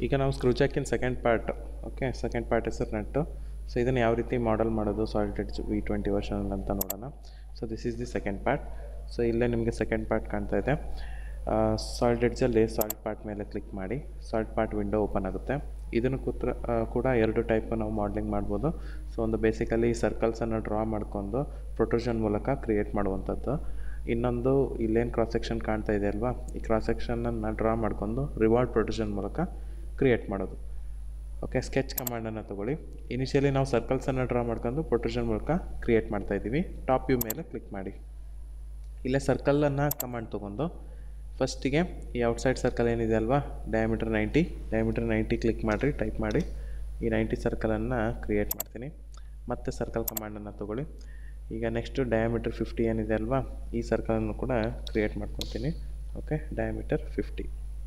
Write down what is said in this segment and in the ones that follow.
ಈಗ ನಾವು ಸ್ಕ್ರೂಚಾಕಿನ second part okay second part ಹೆಸರು ನೆಟ್ಟು ಸೊ ಇದನ್ನು ಯಾವ ರೀತಿ ಮಾಡಲ್ ಮಾಡೋದು Solid Edge V twenty version ಅಂತ ನೋಡೋಣ so this is the second part so ಇಲ್ಲೇ ನಿಮಗೆ ಸೆಕೆಂಡ್ ಪಾರ್ಟ್ ಕಾಣ್ತಾ ಇದೆ ಸಾಲ್ಟ್ ಎಡ್ಜಲ್ಲಿ ಸಾಲ್ಟ್ ಪಾರ್ಟ್ ಮೇಲೆ ಕ್ಲಿಕ್ ಮಾಡಿ ಸಾಲ್ಟ್ ಪಾರ್ಟ್ ವಿಂಡೋ ಓಪನ್ ಆಗುತ್ತೆ ಇದನ್ನು ಕೂತ್ರ ಆ, ಕೂಡ ಎರಡು ಟೈಪ್ ನಾವು ಮಾಡಲಿಂಗ್ ಮಾಡ್ಬೋದು ಸೊ ಒಂದು ಬೇಸಿಕಲಿ ಸರ್ಕಲ್ಸನ್ನು ಡ್ರಾ ಮಾಡ್ಕೊಂಡು ಪ್ರೊಟ್ರೂಷನ್ ಮೂಲಕ ಕ್ರಿಯೇಟ್ ಮಾಡುವಂಥದ್ದು ಇನ್ನೊಂದು ಇಲ್ಲೇನು ಕ್ರಾಸ್ ಸೆಕ್ಷನ್ ಕಾಣ್ತಾ ಇದೆ ಅಲ್ವಾ ಈ ಕ್ರಾಸ್ ಸೆಕ್ಷನನ್ನು ಡ್ರಾ ಮಾಡ್ಕೊಂಡು ರಿವಾರ್ಡ್ ಪ್ರೊಟ್ರೂಷನ್ ಮೂಲಕ ಕ್ರಿಯೇಟ್ ಮಾಡೋದು ಓಕೆ ಸ್ಕೆಚ್ ಕಮಾಂಡನ್ನು ತೊಗೊಳ್ಳಿ ಇನಿಷಿಯಲಿ ನಾವು ಸರ್ಕಲ್ಸನ್ನು ಡ್ರಾ ಮಾಡ್ಕೊಂಡು ಪ್ರೊಟ್ರೂಷನ್ ಮೂಲಕ ಕ್ರಿಯೇಟ್ ಮಾಡ್ತಾ ಇದ್ದೀವಿ ಟಾಪ್ ವ್ಯೂ ಮೇಲೆ ಕ್ಲಿಕ್ ಮಾಡಿ ಇಲ್ಲೇ ಸರ್ಕಲನ್ನು ಕಮಾಂಡ್ ತೊಗೊಂಡು ಫಸ್ಟಿಗೆ ಈ ಔಟ್ಸೈಡ್ ಸರ್ಕಲ್ ಏನಿದೆ ಅಲ್ವಾ diameter ninety diameter ninety click ಮಾಡಿರಿ ಟೈಪ್ ಮಾಡಿ ಈ ನೈಂಟಿ ಸರ್ಕಲನ್ನು ಕ್ರಿಯೇಟ್ ಮಾಡ್ತೀನಿ ಮತ್ತೆ ಸರ್ಕಲ್ ಕಮಾಂಡನ್ನು ತೊಗೊಳ್ಳಿ ಈಗ ನೆಕ್ಸ್ಟು ಡಯಾಮೀಟರ್ ಫಿಫ್ಟಿ ಏನಿದೆ ಅಲ್ವಾ ಈ ಸರ್ಕಲನ್ನು ಕೂಡ ಕ್ರಿಯೇಟ್ ಮಾಡ್ಕೊತೀನಿ okay diameter fifty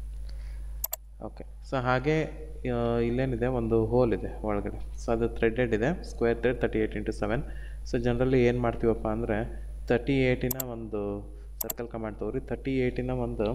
okay so ಹಾಗೆ ಆ, ಇಲ್ಲೇನಿದೆ ಒಂದು ಹೋಲ್ ಇದೆ ಒಳಗಡೆ ಸೊ ಅದು ಥ್ರೆಡೆಡ್ ಇದೆ square thread thirty eight into seven so generally ಏನು ಮಾಡ್ತೀವಪ್ಪ ಅಂದರೆ ತರ್ಟಿ ಏಯ್ಟಿನ ಒಂದು ಸರ್ಕಲ್ ಕಮಾಂಡ್ ತಗೋರಿ ತರ್ಟಿ ಏಯ್ಟಿನ ಒಂದು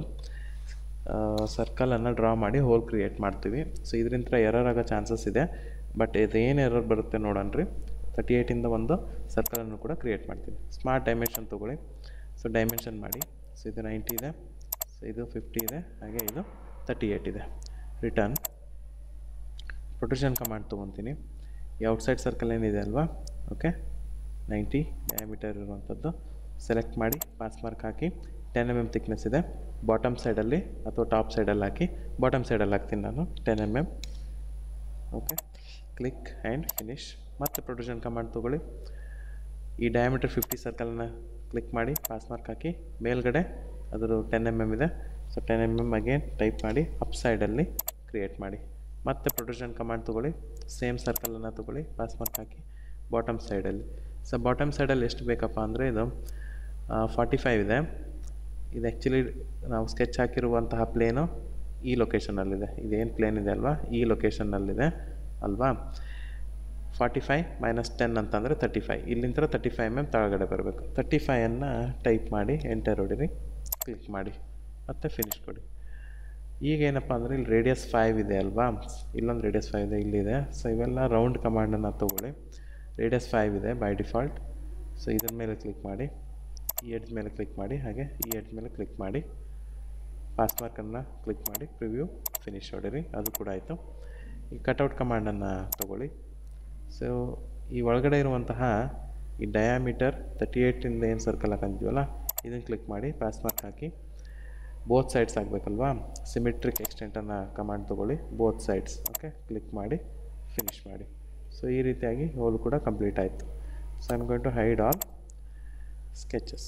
ಸರ್ಕಲನ್ನು ಡ್ರಾ ಮಾಡಿ ಹೋಲ್ ಕ್ರಿಯೇಟ್ ಮಾಡ್ತೀವಿ ಸೊ ಇದರಿಂದ ಎರರ್ ಆಗೋ ಚಾನ್ಸಸ್ ಇದೆ ಬಟ್ ಇದೇನು ಎರರ್ ಬರುತ್ತೆ ನೋಡೋಣ ರೀ ತರ್ಟಿ ಏಯ್ಟಿಂದ ಒಂದು ಸರ್ಕಲನ್ನು ಕೂಡ ಕ್ರಿಯೇಟ್ ಮಾಡ್ತೀವಿ ಸ್ಮಾರ್ಟ್ ಡೈಮೆನ್ಷನ್ ತೊಗೊಳ್ಳಿ ಸೊ ಡೈಮೆನ್ಷನ್ ಮಾಡಿ ಸೊ ಇದು ನೈಂಟಿ ಇದೆ ಸೊ ಇದು ಫಿಫ್ಟಿ ಇದೆ ಹಾಗೆ ಇದು ತರ್ಟಿ ಏಯ್ಟ್ ಇದೆ ರಿಟರ್ನ್ ಪ್ರೊಟೆಕ್ಷನ್ ಕಮಾಂಡ್ ತೊಗೊತೀನಿ ಈ ಔಟ್ಸೈಡ್ ಸರ್ಕಲ್ ಏನಿದೆ ಅಲ್ವಾ ಓಕೆ ನೈಂಟಿ ಡಯಾಮೀಟರ್ ಇರುವಂಥದ್ದು ಸೆಲೆಕ್ಟ್ ಮಾಡಿ ಪಾಸ್ ಮಾರ್ಕ್ ಹಾಕಿ ಟೆನ್ ಎಮ್ ಎಮ್ ತಿಕ್ನೆಸ್ ಇದೆ ಬಾಟಮ್ ಸೈಡಲ್ಲಿ ಅಥವಾ ಟಾಪ್ ಸೈಡಲ್ಲಿ ಹಾಕಿ ಬಾಟಮ್ ಸೈಡಲ್ಲಿ ಹಾಕ್ತೀನಿ ನಾನು ten M M okay click and finish ಮತ್ತೆ ಪ್ರೊಟೆಕ್ಷನ್ ಕಮಾಂಡ್ ತೊಗೊಳ್ಳಿ ಈ ಡಯಾಮೀಟರ್ ಫಿಫ್ಟಿ ಸರ್ಕಲನ್ನು ಕ್ಲಿಕ್ ಮಾಡಿ ಪಾಸ್ ಮಾರ್ಕ್ ಹಾಕಿ ಮೇಲ್ಗಡೆ ಅದರ ಟೆನ್ ಎಮ್ ಎಮ್ ಇದೆ so ten M M again type ಮಾಡಿ ಅಪ್ ಸೈಡಲ್ಲಿ ಕ್ರಿಯೇಟ್ ಮಾಡಿ ಮತ್ತೆ ಪ್ರೊಟೆಕ್ಷನ್ ಕಮಾಂಡ್ ತೊಗೊಳ್ಳಿ ಸೇಮ್ ಸರ್ಕಲನ್ನು ತೊಗೊಳ್ಳಿ ಪಾಸ್ ಮಾರ್ಕ್ ಹಾಕಿ ಬಾಟಮ್ ಸೈಡಲ್ಲಿ ಸೊ ಬಾಟಮ್ ಸೈಡಲ್ಲಿ ಎಷ್ಟು ಬೇಕಪ್ಪ ಅಂದರೆ ಇದು ಫಾರ್ಟಿ ಫೈವ್ ಇದೆ ಇದು ಆ್ಯಕ್ಚುಲಿ ನಾವು ಸ್ಕೆಚ್ ಹಾಕಿರುವಂತಹ ಪ್ಲೇನು ಈ ಲೊಕೇಶನಲ್ಲಿದೆ ಇದೇನು ಪ್ಲೇನ್ ಇದೆ ಅಲ್ವಾ ಈ ಲೊಕೇಶನ್ನಲ್ಲಿದೆ ಅಲ್ವಾ ಫಾರ್ಟಿ ಫೈವ್ ಮೈನಸ್ ಟೆನ್ ಅಂತಂದರೆ ತರ್ಟಿ ಫೈವ್ ಇಲ್ಲಿಂದ ತರ್ಟಿ ಫೈವ್ ಎಮ್ ಎಮ್ ಕೆಳಗಡೆ ಬರಬೇಕು ತರ್ಟಿ ಫೈವನ್ನು ಟೈಪ್ ಮಾಡಿ ಎಂಟರ್ ಹೊಡಿರಿ ಕ್ಲಿಕ್ ಮಾಡಿ ಮತ್ತು ಫಿನಿಶ್ ಕೊಡಿ ಈಗ ಏನಪ್ಪ ಅಂದರೆ ಇಲ್ಲಿ ರೇಡಿಯಸ್ ಫೈವ್ ಇದೆ ಅಲ್ವಾ ಇಲ್ಲೊಂದು ರೇಡಿಯಸ್ ಫೈವ್ ಇದೆ ಇಲ್ಲಿದೆ ಸೊ ಇವೆಲ್ಲ ರೌಂಡ್ ಕಮಾಂಡನ್ನು ತೊಗೊಳ್ಳಿ ರೇಡಿಯಸ್ ಫೈವ್ ಇದೆ ಬೈ ಡಿಫಾಲ್ಟ್ ಸೊ ಇದ್ರ ಮೇಲೆ ಕ್ಲಿಕ್ ಮಾಡಿ ಈ ಎಡ್ಜ್ ಮೇಲೆ ಕ್ಲಿಕ್ ಮಾಡಿ ಹಾಗೆ ಈ ಎಡ್ಜ್ ಮೇಲೆ ಕ್ಲಿಕ್ ಮಾಡಿ ಪಾಸ್ ಮಾರ್ಕನ್ನು ಕ್ಲಿಕ್ ಮಾಡಿ ಪ್ರಿವ್ಯೂ ಫಿನಿಶ್ ಹೊಡಿರಿ ಅದು ಕೂಡ ಆಯಿತು ಈ ಕಟೌಟ್ ಕಮಾಂಡನ್ನು ತೊಗೊಳ್ಳಿ ಸೊ ಈ ಒಳಗಡೆ ಇರುವಂತಹ ಈ ಡಯಾಮೀಟರ್ ತರ್ಟಿ ಏಯ್ಟಿಂದ ಏನು ಸರ್ಕಲ್ ಹಾಕಂತೀವಲ್ಲ ಇದನ್ನು ಕ್ಲಿಕ್ ಮಾಡಿ ಪಾಸ್ ಮಾರ್ಕ್ ಹಾಕಿ ಬೋತ್ ಸೈಡ್ಸ್ ಆಗಬೇಕಲ್ವಾ ಸಿಮೆಟ್ರಿಕ್ ಎಕ್ಸ್ಟೆಂಟನ್ನು ಕಮಾಂಡ್ ತೊಗೊಳ್ಳಿ ಬೋತ್ ಸೈಡ್ಸ್ ಓಕೆ ಕ್ಲಿಕ್ ಮಾಡಿ ಫಿನಿಶ್ ಮಾಡಿ ಸೊ ಈ ರೀತಿಯಾಗಿ ಹೋಲ್ ಕೂಡ ಕಂಪ್ಲೀಟ್ ಆಯಿತು so I'm going to hide all sketches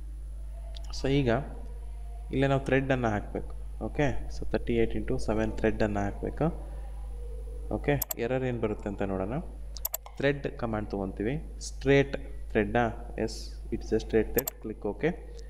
so ಈಗ ಇಲ್ಲೇ ನಾವು ಥ್ರೆಡ್ಡನ್ನು ಹಾಕಬೇಕು okay so thirty eight into seven ಥ್ರೆಡ್ಡನ್ನು ಹಾಕಬೇಕು ಓಕೆ ಎರರ್ ಏನು ಬರುತ್ತೆ ಅಂತ ನೋಡೋಣ ಥ್ರೆಡ್ ಕಮಾಂಡ್ ತೊಗೊತೀವಿ ಸ್ಟ್ರೇಟ್ ಥ್ರೆಡ್ಡಾ yes it's a straight thread click okay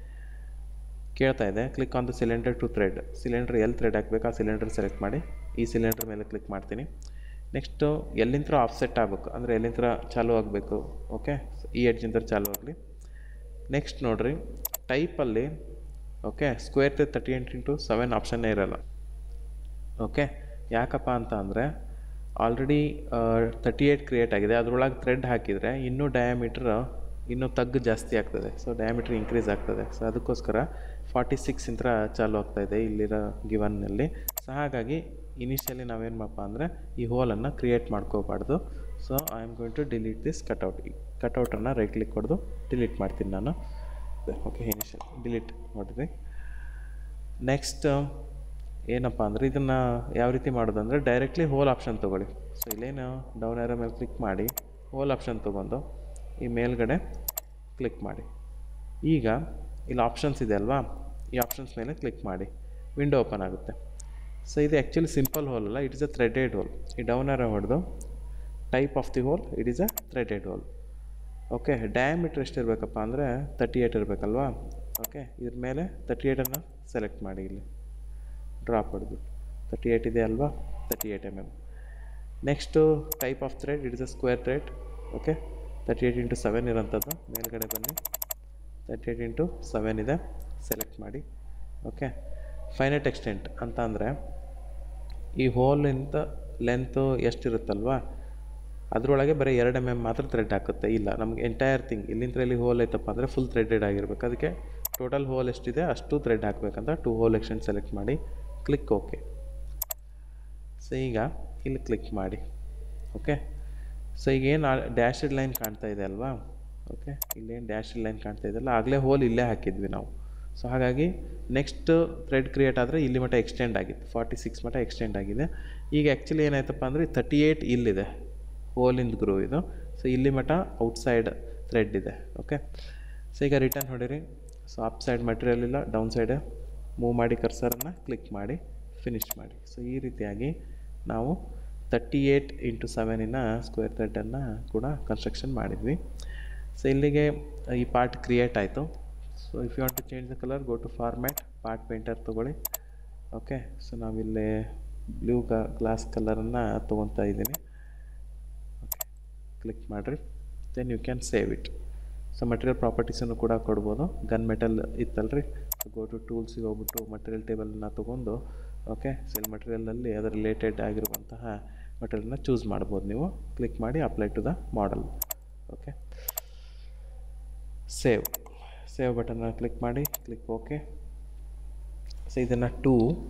ಕೇಳ್ತಾ ಇದೆ click on the cylinder to thread cylinder ಎಲ್ಲಿ ಥ್ರೆಡ್ ಹಾಕಬೇಕು ಆ ಸಿಲಿಂಡರ್ ಸೆಲೆಕ್ಟ್ ಮಾಡಿ ಈ ಸಿಲಿಂಡರ್ ಮೇಲೆ ಕ್ಲಿಕ್ ಮಾಡ್ತೀನಿ ನೆಕ್ಸ್ಟು ಎಲ್ಲಿಂತ್ರ ಆಫ್ಸೆಟ್ ಆಗಬೇಕು ಅಂದರೆ ಎಲ್ಲಿಂತ್ರ ಚಾಲೂ ಆಗಬೇಕು ಓಕೆ ಈ ಎಡ್ಜಿಂದ ಚಾಲೂ ಆಗಲಿ ನೆಕ್ಸ್ಟ್ ನೋಡಿರಿ ಟೈಪಲ್ಲಿ ಓಕೆ ಸ್ಕ್ವೇರ್ ತರ್ಟಿ ಎಂಟು ಇಂಟು ಸೆವೆನ್ ಆಪ್ಷನ್ನೇ ಇರಲ್ಲ ಓಕೆ ಯಾಕಪ್ಪ ಅಂತ ಅಂದರೆ ಆಲ್ರೆಡಿ ತರ್ಟಿ ಏಯ್ಟ್ ಕ್ರಿಯೇಟ್ ಆಗಿದೆ ಅದರೊಳಗೆ ಥ್ರೆಡ್ ಹಾಕಿದರೆ ಇನ್ನೂ ಡಯಾಮೀಟ್ರ್ ಇನ್ನೂ ತಗ್ಗು ಜಾಸ್ತಿ ಆಗ್ತದೆ ಸೊ ಡಯಾಮೀಟ್ರ್ ಇನ್ಕ್ರೀಸ್ ಆಗ್ತದೆ ಸೊ ಅದಕ್ಕೋಸ್ಕರ ಫಾರ್ಟಿ ಸಿಕ್ಸ್ ಇಂತ್ರ ಚಾಲು ಆಗ್ತಾಯಿದೆ ಇಲ್ಲಿರೋ ಗಿವನ್ನಲ್ಲಿ ಸೊ ಹಾಗಾಗಿ ಇನಿಷಿಯಲಿ ನಾವೇನು ಮಾಡಪ್ಪ ಅಂದರೆ ಈ ಹೋಲನ್ನು ಕ್ರಿಯೇಟ್ ಮಾಡ್ಕೋಬಾರ್ದು so I am going to delete this cutout ಈ ಕಟೌಟನ್ನು ರೈಟ್ ಕ್ಲಿಕ್ ಹೊಡೆದು ಡಿಲೀಟ್ ಮಾಡ್ತೀನಿ ನಾನು ಓಕೆ ಇನಿಷಿಯಲ್ ಡಿಲೀಟ್ ಮಾಡಿದ್ರಿ ನೆಕ್ಸ್ಟ್ ಏನಪ್ಪ ಅಂದರೆ ಇದನ್ನು ಯಾವ ರೀತಿ ಮಾಡೋದಂದರೆ ಡೈರೆಕ್ಟ್ಲಿ ಹೋಲ್ ಆಪ್ಷನ್ ತೊಗೊಳ್ಳಿ ಸೊ ಇಲ್ಲೇನು ಡೌನ್ ಏರೋ ಮೇಲೆ ಕ್ಲಿಕ್ ಮಾಡಿ ಹೋಲ್ ಆಪ್ಷನ್ ತೊಗೊಂಡು ಈ ಮೇಲ್ಗಡೆ ಕ್ಲಿಕ್ ಮಾಡಿ ಈಗ ಇಲ್ಲಿ ಆಪ್ಷನ್ಸ್ ಇದೆ ಅಲ್ವಾ ಈ ಆಪ್ಷನ್ಸ್ ಮೇಲೆ ಕ್ಲಿಕ್ ಮಾಡಿ ವಿಂಡೋ ಓಪನ್ ಆಗುತ್ತೆ ಸೊ ಇದು ಆ್ಯಕ್ಚುಲಿ ಸಿಂಪಲ್ ಹೋಲ್ ಅಲ್ಲ it is a threaded hole ಈ ಡೌನ್ ಏರೋ ಹೊಡೆದು type of the hole it is a threaded hole okay diameter ಎಷ್ಟು ಇರಬೇಕಪ್ಪ ಅಂದರೆ ತರ್ಟಿ ಏಯ್ಟ್ ಇರಬೇಕಲ್ವಾ ಓಕೆ ಇದ್ರ ಮೇಲೆ ತರ್ಟಿ ಏಯ್ಟನ್ನು ಸೆಲೆಕ್ಟ್ ಮಾಡಿ ಇಲ್ಲಿ ಡ್ರಾಪ್ ಹೊಡೆದು ತರ್ಟಿ ಏಯ್ಟ್ ಇದೆ ಅಲ್ವಾ thirty eight M M next type of thread it is a square thread okay thirty eight into seven ಇರೋಂಥದ್ದು ಮೇಲ್ಗಡೆ ಬನ್ನಿ ತರ್ಟಿ ಏಯ್ಟ್ ಇಂಟು ಸೆವೆನ್ ಇದೆ ಸೆಲೆಕ್ಟ್ ಮಾಡಿ ಓಕೆ ಫೈನಟ್ ಎಕ್ಸ್ಟೆಂಟ್ ಅಂತ ಅಂದರೆ ಈ ಹೋಲಿಂದ ಲೆಂತು ಎಷ್ಟಿರುತ್ತಲ್ವಾ ಅದರೊಳಗೆ ಬರೀ ಎರಡು ಎಮ್ ಎಮ್ ಮಾತ್ರ ಥ್ರೆಡ್ ಹಾಕುತ್ತೆ ಇಲ್ಲ ನಮ್ಗೆ ಎಂಟೈರ್ ಥಿಂಗ್ ಇಲ್ಲಿಂದ ಇಲ್ಲಿ ಹೋಲ್ ಐತಪ್ಪ ಅಂದರೆ ಫುಲ್ ಥ್ರೆಡೆಡ್ ಆಗಿರ್ಬೇಕು ಅದಕ್ಕೆ ಟೋಟಲ್ ಹೋಲ್ ಎಷ್ಟಿದೆ ಅಷ್ಟು ಥ್ರೆಡ್ ಹಾಕ್ಬೇಕಂತ ಟು ಹೋಲ್ ಎಕ್ಷನ್ ಸೆಲೆಕ್ಟ್ ಮಾಡಿ ಕ್ಲಿಕ್ ಓಕೆ ಸೊ ಈಗ ಇಲ್ಲಿ ಕ್ಲಿಕ್ ಮಾಡಿ ಓಕೆ ಸೊ ಈಗೇನು ಡ್ಯಾಶೆಡ್ ಲೈನ್ ಕಾಣ್ತಾ ಇದೆ ಅಲ್ವಾ ಓಕೆ ಇಲ್ಲೇನು ಡ್ಯಾಶೆಡ್ ಲೈನ್ ಕಾಣ್ತಾ ಇದೆಯಲ್ಲ ಆಗಲೇ ಹೋಲ್ ಇಲ್ಲೇ ಹಾಕಿದ್ವಿ ನಾವು ಸೊ ಹಾಗಾಗಿ ನೆಕ್ಸ್ಟ್ ಥ್ರೆಡ್ ಕ್ರಿಯೇಟ್ ಆದರೆ ಇಲ್ಲಿ ಮಟ್ಟ ಎಕ್ಸ್ಟೆಂಡ್ ಆಗಿತ್ತು ಫಾರ್ಟಿ ಸಿಕ್ಸ್ ಮಟ್ಟ ಎಕ್ಸ್ಟೆಂಡ್ ಆಗಿದೆ ಈಗ ಆ್ಯಕ್ಚುಲಿ ಏನಾಯ್ತಪ್ಪ ಅಂದರೆ ತರ್ಟಿ ಏಯ್ಟ್ ಇಲ್ಲಿದೆ ಹೋಲಿಂದ ಗ್ರೂ ಇದು ಸೊ ಇಲ್ಲಿ ಮಟ್ಟ ಔಟ್ಸೈಡ್ ಥ್ರೆಡ್ ಇದೆ ಓಕೆ ಸೊ ಈಗ ರಿಟರ್ನ್ ಹೊಡೀರಿ ಸೊ ಅಪ್ ಸೈಡ್ ಮಟೀರಿಯಲ್ ಇಲ್ಲ ಡೌನ್ ಸೈಡ್ ಮೂವ್ ಮಾಡಿ ಕರ್ಸರನ್ನು ಕ್ಲಿಕ್ ಮಾಡಿ ಫಿನಿಶ್ ಮಾಡಿ ಸೊ ಈ ರೀತಿಯಾಗಿ ನಾವು ತರ್ಟಿ ಏಯ್ಟ್ ಇಂಟು ಸೆವೆನಿನ ಸ್ಕ್ವೇರ್ ಥ್ರೆಡನ್ನು ಕೂಡ ಕನ್ಸ್ಟ್ರಕ್ಷನ್ ಮಾಡಿದ್ವಿ ಸೊ ಇಲ್ಲಿಗೆ ಈ ಪಾರ್ಟ್ ಕ್ರಿಯೇಟ್ ಆಯಿತು so if you want to change the colour go to format part painter ತೊಗೊಳ್ಳಿ ಓಕೆ ಸೊ ನಾವಿಲ್ಲಿ ಬ್ಲೂ ಗ್ಲಾಸ್ ಕಲರನ್ನು ತೊಗೊತಾ ಇದ್ದೀನಿ ಓಕೆ ಕ್ಲಿಕ್ ಮಾಡಿರಿ then you can save it so material ಪ್ರಾಪರ್ಟೀಸನ್ನು ಕೂಡ ಕೊಡ್ಬೋದು ಗನ್ ಮೆಟಲ್ ಇತ್ತಲ್ರಿ ಸೊ ಗೋ ಟು ಟೂಲ್ಸಿಗೆ ಹೋಗ್ಬಿಟ್ಟು ಮಟೀರಿಯಲ್ ಟೇಬಲನ್ನು ತೊಗೊಂಡು ಓಕೆ ಸೆಲ್ ಮಟೀರಿಯಲಲ್ಲಿ ಅದರ ರಿಲೇಟೆಡ್ ಆಗಿರುವಂತಹ ಮಟೀರಿಯಲ್ನ ಚೂಸ್ ಮಾಡ್ಬೋದು ನೀವು ಕ್ಲಿಕ್ ಮಾಡಿ apply to the model okay save save ಬಟನ್ನ ಕ್ಲಿಕ್ ಮಾಡಿ ಕ್ಲಿಕ್ ಓಕೆ ಸೊ ಇದನ್ನು ಟೂ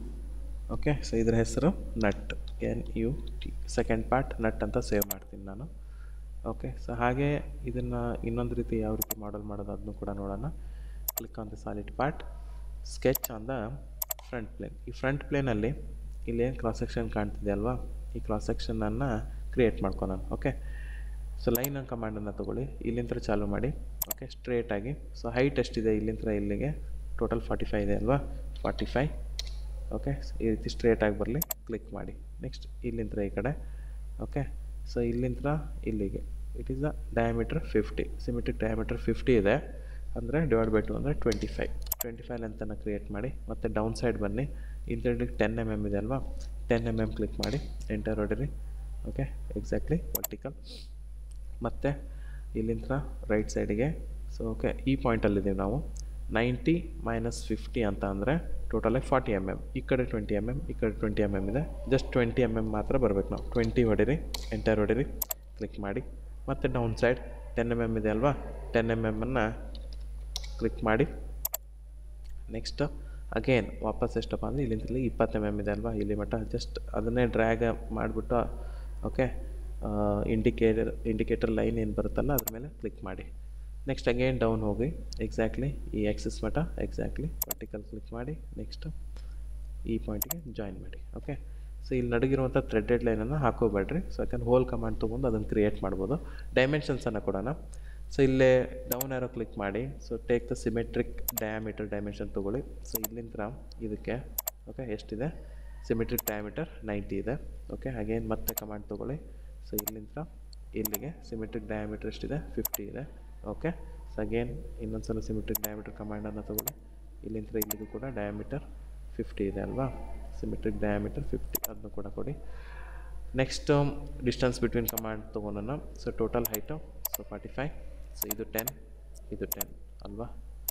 ಓಕೆ ಸೊ ಇದರ ಹೆಸರು nut N U T second part nut ಅಂತ ಸೇವ್ ಮಾಡ್ತೀನಿ ನಾನು ಓಕೆ ಸೊ ಹಾಗೆ ಇದನ್ನು ಇನ್ನೊಂದು ರೀತಿ ಯಾವ ರೀತಿ ಮಾಡಲ್ ಮಾಡೋದು ಅದನ್ನು ಕೂಡ ನೋಡೋಣ click on the solid part sketch on the front plane ಈ ಫ್ರಂಟ್ ಪ್ಲೇನಲ್ಲಿ ಇಲ್ಲೇನು ಕ್ರಾಸ್ ಸೆಕ್ಷನ್ ಕಾಣ್ತಿದೆ ಅಲ್ವಾ ಈ ಕ್ರಾಸ್ ಸೆಕ್ಷನನ್ನು ಕ್ರಿಯೇಟ್ ಮಾಡ್ಕೊಳೋಣ ಓಕೆ ಸೊ ಲೈನ್ ಕಮಾಂಡನ್ನು ತೊಗೊಳ್ಳಿ ಇಲ್ಲಿಂದ ಚಾಲೂ ಮಾಡಿ ಓಕೆ ಸ್ಟ್ರೇಟಾಗಿ ಸೊ ಹೈಟ್ ಎಷ್ಟಿದೆ ಇಲ್ಲಿಂದ ಇಲ್ಲಿಗೆ ಟೋಟಲ್ ಫಾರ್ಟಿ ಫೈ ಇದೆ ಅಲ್ವಾ ಫಾರ್ಟಿ ಫೈ ಓಕೆ ಈ ರೀತಿ ಸ್ಟ್ರೇಟಾಗಿ ಬರಲಿ ಕ್ಲಿಕ್ ಮಾಡಿ ನೆಕ್ಸ್ಟ್ ಇಲ್ಲಿಂದ ಈ ಕಡೆ ಓಕೆ ಸೊ ಇಲ್ಲಿಂದ ಇಲ್ಲಿಗೆ it is the diameter fifty symmetric diameter fifty ಇದೆ ಅಂದರೆ ಡಿವೈಡ್ ಬೈ ಟು ಅಂದರೆ ಟ್ವೆಂಟಿ ಫೈವ್ ಟ್ವೆಂಟಿ ಫೈವ್ ಲೆಂತನ್ನು ಕ್ರಿಯೇಟ್ ಮಾಡಿ ಮತ್ತು ಡೌನ್ ಸೈಡ್ ಬನ್ನಿ ಇಂಥದ್ರಿಗೆ ಟೆನ್ ಎಮ್ ಎಮ್ ಇದೆ ಅಲ್ವಾ ಟೆನ್ ಎಮ್ ಎಮ್ ಕ್ಲಿಕ್ ಮಾಡಿ ಎಂಟರ್ ಹೊಡಿರಿ ಓಕೆ ಎಕ್ಸಾಕ್ಟ್ಲಿ ವರ್ಟಿಕಲ್ ಮತ್ತು ಇಲ್ಲಿಂದ ರೈಟ್ ಸೈಡಿಗೆ ಸೊ ಓಕೆ ಈ ಪಾಯಿಂಟಲ್ಲಿದ್ದೀವಿ ನಾವು ನೈಂಟಿ ಮೈನಸ್ ಫಿಫ್ಟಿ ಅಂತ ಅಂದರೆ ಟೋಟಲಾಗಿ ಫಾರ್ಟಿ ಎಮ್ ಎಮ್ ಈ ಕಡೆ ಟ್ವೆಂಟಿ ಎಮ್ ಎಮ್ ಈ ಕಡೆ ಟ್ವೆಂಟಿ ಎಮ್ ಎಮ್ ಇದೆ ಜಸ್ಟ್ ಟ್ವೆಂಟಿ ಎಮ್ ಎಮ್ ಮಾತ್ರ ಬರಬೇಕು ನಾವು ಟ್ವೆಂಟಿ ಹೊಡಿರಿ ಎಂಟರ್ ಹೊಡಿರಿ ಕ್ಲಿಕ್ ಮಾಡಿ ಮತ್ತು down side ten M M ಇದೆ ಅಲ್ವಾ ಟೆನ್ ಎಮ್ ಎಮ್ಮನ್ನು ಕ್ಲಿಕ್ ಮಾಡಿ ನೆಕ್ಸ್ಟ್ ಅಗೇನ್ ವಾಪಸ್ ಎಷ್ಟಪ್ಪ ಅಂದರೆ ಇಲ್ಲಿಂದ ಇಪ್ಪತ್ತು ಎಮ್ ಎಮ್ ಇದೆ ಅಲ್ವಾ ಇಲ್ಲಿ ಮಟ್ಟ ಜಸ್ಟ್ ಅದನ್ನೇ ಡ್ರ್ಯಾಗ್ ಮಾಡಿಬಿಟ್ಟು ಓಕೆ ಇಂಡಿಕೇಟರ್ ಇಂಡಿಕೇಟರ್ ಲೈನ್ ಏನು ಬರುತ್ತಲ್ಲ ಅದ್ರ ಮೇಲೆ ಕ್ಲಿಕ್ ಮಾಡಿ ನೆಕ್ಸ್ಟ್ ಅಗೇನ್ ಡೌನ್ ಹೋಗಿ ಎಕ್ಸಾಕ್ಟ್ಲಿ ಈ ಆಕ್ಸಿಸ್ ಮಟ್ಟ ಎಕ್ಸಾಕ್ಟ್ಲಿ ವರ್ಟಿಕಲ್ ಕ್ಲಿಕ್ ಮಾಡಿ ನೆಕ್ಸ್ಟ್ ಈ ಪಾಯಿಂಟಿಗೆ ಜಾಯಿನ್ ಮಾಡಿ ಓಕೆ ಸೊ ಇಲ್ಲಿ ನಡಗಿರುವಂಥ ಥ್ರೆಡೆಡ್ ಲೈನನ್ನು ಹಾಕೋಬೇಡ್ರಿ ಸೊ ಯಾಕಂದ್ರೆ ಹೋಲ್ ಕಮಾಂಡ್ ತೊಗೊಂಡು ಅದನ್ನು ಕ್ರಿಯೇಟ್ ಮಾಡ್ಬೋದು ಡೈಮೆನ್ಷನ್ಸನ್ನು ಕೊಡೋಣ ಸೊ ಇಲ್ಲೇ ಡೌನ್ ಆರೋ ಕ್ಲಿಕ್ ಮಾಡಿ so take the symmetric diameter dimension ತೊಗೊಳ್ಳಿ ಸೊ ಇಲ್ಲಿಂದ ಇದಕ್ಕೆ ಓಕೆ ಎಷ್ಟಿದೆ ಸಿಮೆಟ್ರಿಕ್ ಡಯಾಮೀಟರ್ ನೈಂಟಿ ಇದೆ ಓಕೆ ಅಗೇನ್ ಮತ್ತೆ ಕಮಾಂಡ್ ತೊಗೊಳ್ಳಿ ಸೊ ಇಲ್ಲಿಂದ ಇಲ್ಲಿಗೆ ಸಿಮೆಟ್ರಿಕ್ ಡಯಾಮೀಟರ್ ಎಷ್ಟಿದೆ ಫಿಫ್ಟಿ ಇದೆ ಓಕೆ ಸೊ ಅಗೇನ್ ಇನ್ನೊಂದು ಸಲ ಸಿಮೆಟ್ರಿಕ್ ಡಯಾಮೀಟರ್ ಕಮಾಂಡನ್ನು ತೊಗೊಳ್ಳಿ ಇಲ್ಲಿಂದ ಇಲ್ಲಿಗೂ ಕೂಡ ಡಯಾಮೀಟರ್ ಫಿಫ್ಟಿ ಇದೆ ಅಲ್ವಾ ಸಿಮೆಟ್ರಿಕ್ ಡಯಾಮೀಟರ್ ಫಿಫ್ಟಿ ಅದನ್ನು ಕೂಡ ಕೊಡಿ ನೆಕ್ಸ್ಟ್ ಡಿಸ್ಟೆನ್ಸ್ ಬಿಟ್ವೀನ್ ಕಮಾಂಡ್ ತೊಗೊಳೋಣ so total height so forty five so ಇದು ಟೆನ್ ಇದು ಟೆನ್ ಅಲ್ವಾ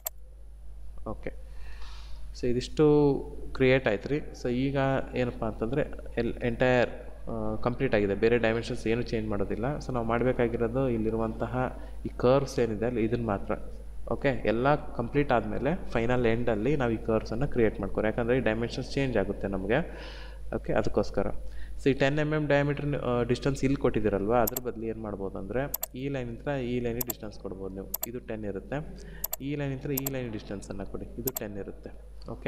ಓಕೆ ಸೊ ಇದಿಷ್ಟು ಕ್ರಿಯೇಟ್ ಆಯ್ತು ರೀ ಸೊ ಈಗ ಏನಪ್ಪ ಅಂತಂದರೆ ಎಲ್ ಎಂಟೈರ್ ಕಂಪ್ಲೀಟ್ ಆಗಿದೆ ಬೇರೆ ಡೈಮೆನ್ಷನ್ಸ್ ಏನು ಚೇಂಜ್ ಮಾಡೋದಿಲ್ಲ ಸೊ ನಾವು ಮಾಡಬೇಕಾಗಿರೋದು ಇಲ್ಲಿರುವಂತಹ ಈ ಕರ್ವ್ಸ್ ಏನಿದೆ ಅಲ್ಲಿ ಇದನ್ನು ಮಾತ್ರ ಓಕೆ ಎಲ್ಲ ಕಂಪ್ಲೀಟ್ ಆದಮೇಲೆ ಫೈನಲ್ ಎಂಡಲ್ಲಿ ನಾವು ಈ ಕರ್ವ್ಸನ್ನು ಕ್ರಿಯೇಟ್ ಮಾಡ್ಕೋರು ಯಾಕಂದರೆ ಈ ಡೈಮೆನ್ಷನ್ಸ್ ಚೇಂಜ್ ಆಗುತ್ತೆ ನಮಗೆ ಓಕೆ ಅದಕ್ಕೋಸ್ಕರ ಸೊ ಈ ten M M diameter distance ಇಲ್ಲಿ ಕೊಟ್ಟಿದ್ದೀರಲ್ವ ಅದ್ರ ಬದಲು ಏನು ಮಾಡ್ಬೋದು ಅಂದರೆ ಈ ಲೈನಿಂದ ಈ ಲೈನಿಗೆ ಡಿಸ್ಟೆನ್ಸ್ ಕೊಡ್ಬೋದು ನೀವು ಇದು ಟೆನ್ ಇರುತ್ತೆ ಈ ಲೈನಿಂದ ಈ ಲೈನ್ ಡಿಸ್ಟೆನ್ಸನ್ನು ಕೊಡಿ ಇದು ಟೆನ್ ಇರುತ್ತೆ ಓಕೆ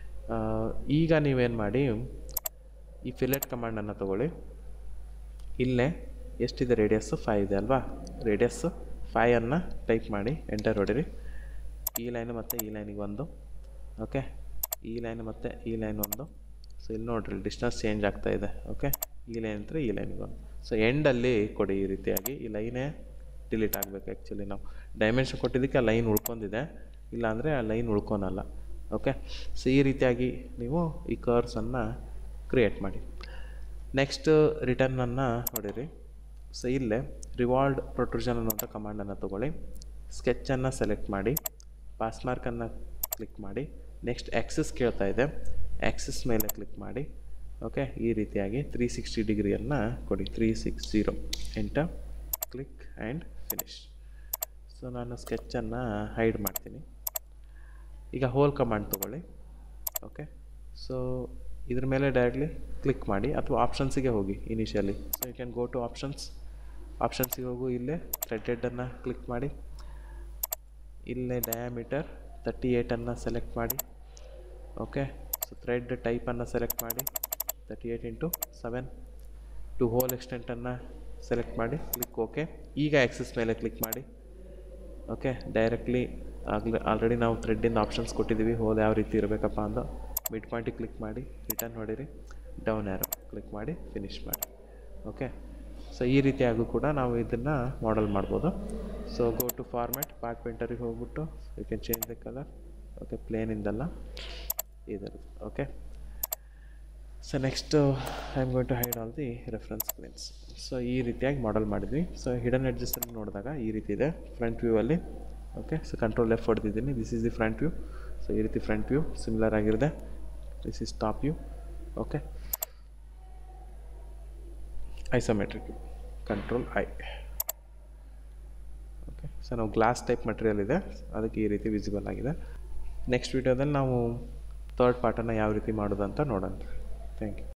ಈಗ ನೀವೇನು ಮಾಡಿ ಈ ಫಿಲೆಟ್ ಕಮಾಂಡನ್ನು ತೊಗೊಳ್ಳಿ ಇಲ್ಲೇ ಎಷ್ಟಿದೆ ರೇಡಿಯಸ್ಸು ಫೈ ಇದೆ ಅಲ್ವಾ ರೇಡಿಯಸ್ಸು ಫೈಯನ್ನು ಟೈಪ್ ಮಾಡಿ ಎಂಟರ್ ಹೊಡಿರಿ ಈ ಲೈನು ಮತ್ತು ಈ ಲೈನಿಗೆ ಒಂದು ಓಕೆ ಈ ಲೈನ್ ಮತ್ತು ಈ ಲೈನ್ ಒಂದು ಸೊ ಇಲ್ಲಿ ನೋಡಿರಿ ಡಿಸ್ಟೆನ್ಸ್ ಚೇಂಜ್ ಆಗ್ತಾ ಇದೆ ಓಕೆ ಈ ಲೈನ್ ಅಂದರೆ ಈ ಲೈನಿಗೆ ಒಂದು ಸೊ ಎಂಡಲ್ಲಿ ಕೊಡಿ ಈ ರೀತಿಯಾಗಿ ಈ ಲೈನೇ ಡಿಲೀಟ್ ಆಗಬೇಕು ಆ್ಯಕ್ಚುಲಿ ನಾವು ಡೈಮೆನ್ಷನ್ ಕೊಟ್ಟಿದ್ದಕ್ಕೆ ಆ ಲೈನ್ ಉಳ್ಕೊಂಡಿದೆ ಇಲ್ಲಾಂದರೆ ಆ ಲೈನ್ ಉಳ್ಕೊನಲ್ಲ ಓಕೆ ಸೊ ಈ ರೀತಿಯಾಗಿ ನೀವು ಈ ಕರ್ವ್ಸನ್ನು ಕ್ರಿಯೇಟ್ ಮಾಡಿ ನೆಕ್ಸ್ಟ್ ರಿಟರ್ನನ್ನು ಹೊಡಿರಿ ಸೊ ಇಲ್ಲೇ ರಿವಾಲ್ಡ್ ಪ್ರೊಟ್ರೂಷನ್ ಅನ್ನುವಂಥ ಕಮಾಂಡನ್ನು ತೊಗೊಳ್ಳಿ ಸ್ಕೆಚ್ಚನ್ನು ಸೆಲೆಕ್ಟ್ ಮಾಡಿ ಪಾಸ್ ಮಾರ್ಕನ್ನು ಕ್ಲಿಕ್ ಮಾಡಿ ನೆಕ್ಸ್ಟ್ ಆ್ಯಕ್ಸಿಸ್ ಕೇಳ್ತಾ ಇದೆ ಆ್ಯಕ್ಸಿಸ್ ಮೇಲೆ ಕ್ಲಿಕ್ ಮಾಡಿ ಓಕೆ ಈ ರೀತಿಯಾಗಿ ತ್ರೀ ಸಿಕ್ಸ್ಟಿ ಡಿಗ್ರಿಯನ್ನು ಕೊಡಿ three six zero enter click and finish so ನಾನು ಸ್ಕೆಚ್ಚನ್ನು ಹೈಡ್ ಮಾಡ್ತೀನಿ ಈಗ ಹೋಲ್ ಕಮಾಂಡ್ ತೊಗೊಳ್ಳಿ ಓಕೆ ಸೊ ಇದ್ರ ಮೇಲೆ ಡೈರೆಕ್ಟ್ಲಿ ಕ್ಲಿಕ್ ಮಾಡಿ ಅಥವಾ ಆಪ್ಷನ್ಸಿಗೆ ಹೋಗಿ initially so you can go to options ಆಪ್ಷನ್ಸಿಗೆ ಹೋಗು ಇಲ್ಲೇ ಥ್ರೆಡೆಡನ್ನು ಕ್ಲಿಕ್ ಮಾಡಿ ಇಲ್ಲೇ ಡಯಾಮೀಟರ್ ತರ್ಟಿ ಏಯ್ಟನ್ನು ಸೆಲೆಕ್ಟ್ ಮಾಡಿ ಓಕೆ ಸೊ ಥ್ರೆಡ್ ಟೈಪನ್ನು ಸೆಲೆಕ್ಟ್ ಮಾಡಿ thirty eight into seven to hole ಎಕ್ಸ್ಟೆಂಟನ್ನು ಸೆಲೆಕ್ಟ್ ಮಾಡಿ ಕ್ಲಿಕ್ ಓಕೆ ಈಗ ಆ್ಯಕ್ಸಸ್ ಮೇಲೆ ಕ್ಲಿಕ್ ಮಾಡಿ ಓಕೆ ಡೈರೆಕ್ಟ್ಲಿ ಆಗಲೇ ಆಲ್ರೆಡಿ ನಾವು ಥ್ರೆಡ್ಡಿಂದ ಆಪ್ಷನ್ಸ್ ಕೊಟ್ಟಿದ್ದೀವಿ ಹೋಲ್ ಯಾವ ರೀತಿ ಇರಬೇಕಪ್ಪ ಅಂದ ಮಿಡ್ ಪಾಯಿಂಟಿಗೆ ಕ್ಲಿಕ್ ಮಾಡಿ ರಿಟರ್ನ್ ಹೊಡೀರಿ ಡೌನ್ ಆ್ಯರೋ ಕ್ಲಿಕ್ ಮಾಡಿ ಫಿನಿಶ್ ಮಾಡಿ ಓಕೆ ಸೊ ಈ ರೀತಿಯಾಗೂ ಕೂಡ ನಾವು ಇದನ್ನು ಮಾಡಲ್ ಮಾಡ್ಬೋದು so go to format part ಪೇಂಟರಿಗೆ ಹೋಗ್ಬಿಟ್ಟು you can change the colour okay ಪ್ಲೇನಿಂದಲ್ಲ ಇದರದ್ದು okay so next I am going to hide all the reference planes so ಈ ರೀತಿಯಾಗಿ ಮಾಡಲ್ ಮಾಡಿದ್ವಿ ಸೊ ಹಿಡನ್ ಎಡ್ಜಸ್ಸಲ್ಲಿ ನೋಡಿದಾಗ ಈ ರೀತಿ ಇದೆ ಫ್ರಂಟ್ ವ್ಯೂ ಅಲ್ಲಿ ಓಕೆ ಸೊ ಕಂಟ್ರೋಲ್ ಲೆಫ್ಟ್ ಹೊಡೆದಿದ್ದೀನಿ this is the front view so ಈ ರೀತಿ ಫ್ರಂಟ್ ವ್ಯೂ ಸಿಮಿಲರ್ ಆಗಿರುತ್ತೆ this is top view okay isometric view control I okay so ನಾವು ಗ್ಲಾಸ್ ಟೈಪ್ ಮಟೀರಿಯಲ್ ಇದೆ ಅದಕ್ಕೆ ಈ ರೀತಿ ವಿಸಿಬಲ್ ಆಗಿದೆ ನೆಕ್ಸ್ಟ್ ವೀಡಿಯೋದಲ್ಲಿ ನಾವು ಥರ್ಡ್ ಪಾರ್ಟನ್ನು ಯಾವ ರೀತಿ ಮಾಡೋದು ಅಂತ ನೋಡೋಣ ಥ್ಯಾಂಕ್ ಯು